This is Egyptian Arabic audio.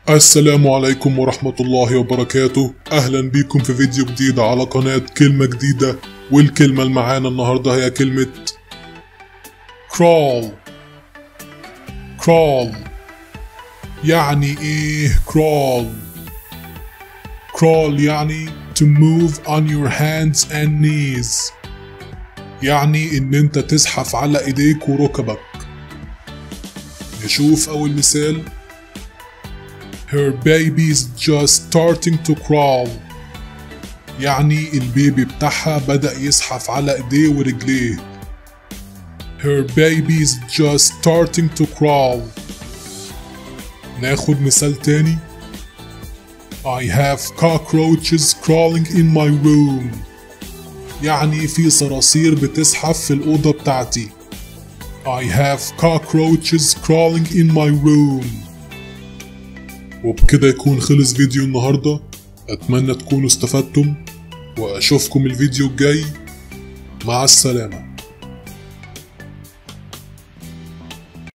السلام عليكم ورحمة الله وبركاته أهلا بيكم في فيديو جديد على قناة كلمة جديدة والكلمة اللي معانا النهاردة هي كلمة crawl crawl يعني ايه crawl crawl يعني to move on your hands and knees يعني ان انت تزحف على ايديك وركبك نشوف اول مثال Her baby's just starting to crawl يعني البيبي بتاعها بدأ يزحف على ايديه ورجليه Her baby's just starting to crawl ناخد مثال تاني I have cockroaches crawling in my room يعني في صراصير بتزحف في الأوضة بتاعتي I have cockroaches crawling in my room وبكده يكون خلص فيديو النهاردة أتمنى تكونوا استفدتم وأشوفكم الفيديو الجاي مع السلامة